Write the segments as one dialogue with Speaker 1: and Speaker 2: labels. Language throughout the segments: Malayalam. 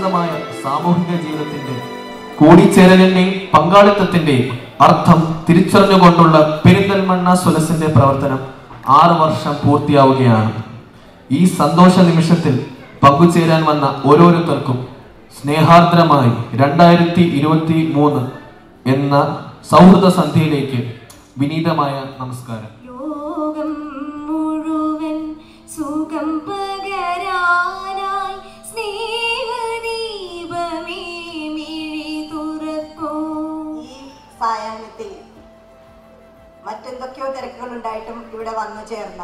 Speaker 1: സമൃദ്ധമായ സാമൂഹിക ജീവിതത്തിന്റെ കൂടിച്ചേരലിന്റെയും പങ്കാളിത്തത്തിന്റെയും അർത്ഥം തിരിച്ചറിഞ്ഞുകൊണ്ടുള്ള പെരിന്തൽമണ്ണ സ്വലസിന്റെ പ്രവർത്തനം ആറ് വർഷം പൂർത്തിയാവുകയാണ് ഈ സന്തോഷ നിമിഷത്തിൽ പങ്കുചേരാൻ വന്ന ഓരോരുത്തർക്കും സ്നേഹാർദ്രമായി രണ്ടായിരത്തി ഇരുപത്തി മൂന്ന് എന്ന സൗഹൃദ സന്ധ്യയിലേക്ക് വിനീതമായ നമസ്കാരം
Speaker 2: ലോകം മുഴുവൻ സുഖം പകരാനായി സ്നേഹദീപമേ മിഴി തുറക്കൂ
Speaker 3: ഈ സായാഹ്നത്തിൽ മറ്റെന്തൊക്കെയോ തിരക്കുകൾ ഉണ്ടായിട്ടും ഇവിടെ വന്നു ചേർന്ന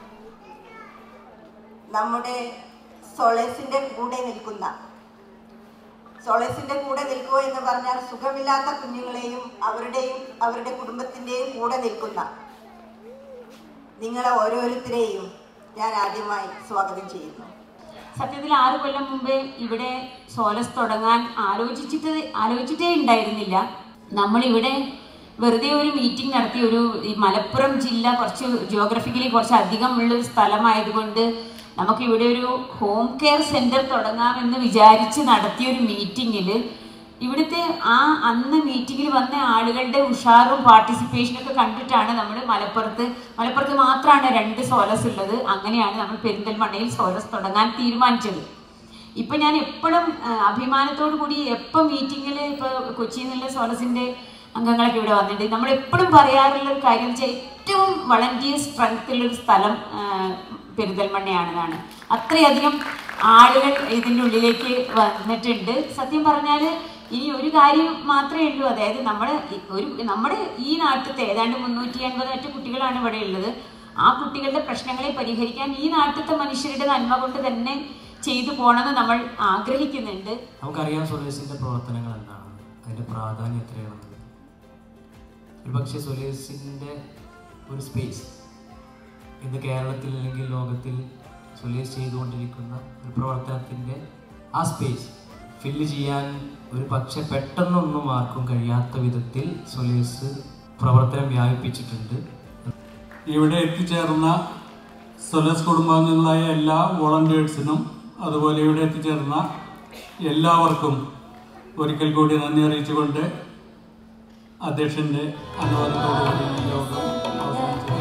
Speaker 3: നമ്മുടെ സോളേസിന്റെ കൂടെ നിൽക്കുന്ന സോളേസിന്റെ കൂടെ നിൽക്കുക എന്ന് പറഞ്ഞാൽ സുഖമില്ലാത്ത കുഞ്ഞുങ്ങളെയും അവരുടെയും അവരുടെ കുടുംബത്തിന്റെയും കൂടെ നിൽക്കുന്ന നിങ്ങളെ ഓരോരുത്തരെയും ഞാൻ ആദ്യമായി സ്വാഗതം ചെയ്യുന്നു
Speaker 4: സത്യത്തിൽ ആറ് കൊല്ലം മുമ്പേ ഇവിടെ സോലസ് തുടങ്ങാൻ ആലോചിച്ചിട്ട് ആലോചിച്ചിട്ടേ ഉണ്ടായിരുന്നില്ല നമ്മളിവിടെ വെറുതെ ഒരു മീറ്റിംഗ് നടത്തി ഒരു ഈ മലപ്പുറം ജില്ല കുറച്ച് ജിയോഗ്രഫിക്കലി കുറച്ച് അധികം ഉള്ള ഒരു സ്ഥലമായതുകൊണ്ട് നമുക്ക് ഇവിടെ ഒരു ഹോം കെയർ സെന്റർ തുടങ്ങാമെന്ന് വിചാരിച്ച് നടത്തിയ ഒരു മീറ്റിങ്ങിൽ ഇവിടുത്തെ ആ അന്ന് മീറ്റിങ്ങിൽ വന്ന ആളുകളുടെ ഉഷാറും പാർട്ടിസിപ്പേഷനും ഒക്കെ കണ്ടിട്ടാണ് നമ്മൾ മലപ്പുറത്ത് മലപ്പുറത്ത് മാത്രമാണ് രണ്ട് സോലസ് ഉള്ളത് അങ്ങനെയാണ് നമ്മൾ പെരിന്തൽമണ്ണയിൽ സോലസ് തുടങ്ങാൻ തീരുമാനിച്ചത് ഇപ്പൊ ഞാൻ എപ്പോഴും അഭിമാനത്തോടു കൂടി എപ്പോൾ മീറ്റിങ്ങിൽ ഇപ്പൊ കൊച്ചിയിൽ നിന്നുള്ള സോലസിന്റെ അംഗങ്ങളൊക്കെ ഇവിടെ വന്നിട്ടുണ്ട് നമ്മൾ എപ്പോഴും പറയാറുള്ള ഒരു കാര്യം വെച്ചാൽ ഏറ്റവും വളണ്ടിയർ സ്ട്രെങ്ത് ഉള്ള ഒരു സ്ഥലം ആ, പെരിന്തൽമണ്ണയാണെന്നാണ് അത്രയധികം ആളുകൾ ഇതിൻ്റെ ഉള്ളിലേക്ക് വന്നിട്ടുണ്ട് സത്യം പറഞ്ഞാൽ ഇനി ഒരു കാര്യം മാത്രമേ ഉള്ളൂ അതായത് നമ്മുടെ ഈ ഒരു നമ്മുടെ ഈ നാട്ടിലത്തെ ഏതാണ്ട് മുന്നൂറ്റി അൻപതറ്റ കുട്ടികളാണ് ഇവിടെ ഉള്ളത് ആ കുട്ടികളുടെ പ്രശ്നങ്ങളെ പരിഹരിക്കാൻ ഈ നാട്ടിലത്തെ മനുഷ്യരുടെ നന്മ കൊണ്ട് തന്നെ ചെയ്തു പോകണമെന്ന് നമ്മൾ ആഗ്രഹിക്കുന്നുണ്ട്
Speaker 5: നമുക്കറിയാം സുലേസിന്റെ പ്രവർത്തനങ്ങൾ എന്താണ് അതിന്റെ പ്രാധാന്യം എത്രയാണെന്ന് ഒരുപക്ഷെ സുലേസിന്റെ ഒരു സ്പേസ് ഇന്ന് കേരളത്തിൽ അല്ലെങ്കിൽ ലോകത്തിൽ സുലേസ് ചെയ്തുകൊണ്ടിരിക്കുന്ന ഒരു പ്രവർത്തനത്തിന്റെ ആ സ്പേസ് ഫില്ല് ചെയ്യാൻ ഒരു പക്ഷെ പെട്ടെന്നൊന്നും ആർക്കും കഴിയാത്ത വിധത്തിൽ സുലേസ് പ്രവർത്തനം വ്യാപിപ്പിച്ചിട്ടുണ്ട്
Speaker 6: ഇവിടെ എത്തിച്ചേർന്ന സൊലസ് കുടുംബാംഗങ്ങളായ എല്ലാ വോളണ്ടിയേഴ്സിനും അതുപോലെ ഇവിടെ എത്തിച്ചേർന്ന എല്ലാവർക്കും ഒരിക്കൽ കൂടി നന്ദി അറിയിച്ചുകൊണ്ട് അധ്യക്ഷൻ്റെ അനുവാദത്തോടുകൂടി ഈ യോഗം അവസാനിച്ചു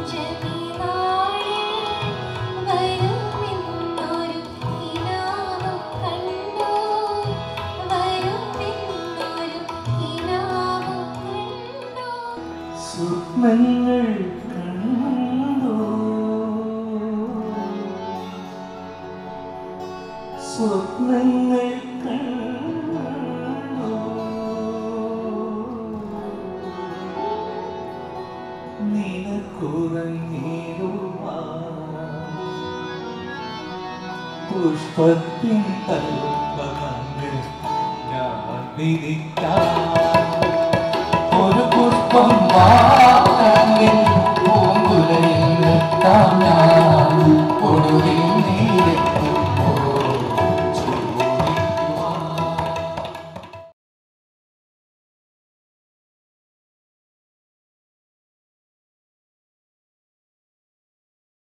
Speaker 7: സ്വപ്നങ്ങൾ കണ്ടോ സ്വപ്നങ്ങൾ കണ്ടോ നിനക്കുറങ്ങിടുവാ പുഷ്പത്തിൻ തൽപ്പങ്ങൾ ഞാൻ വിരിക്കാം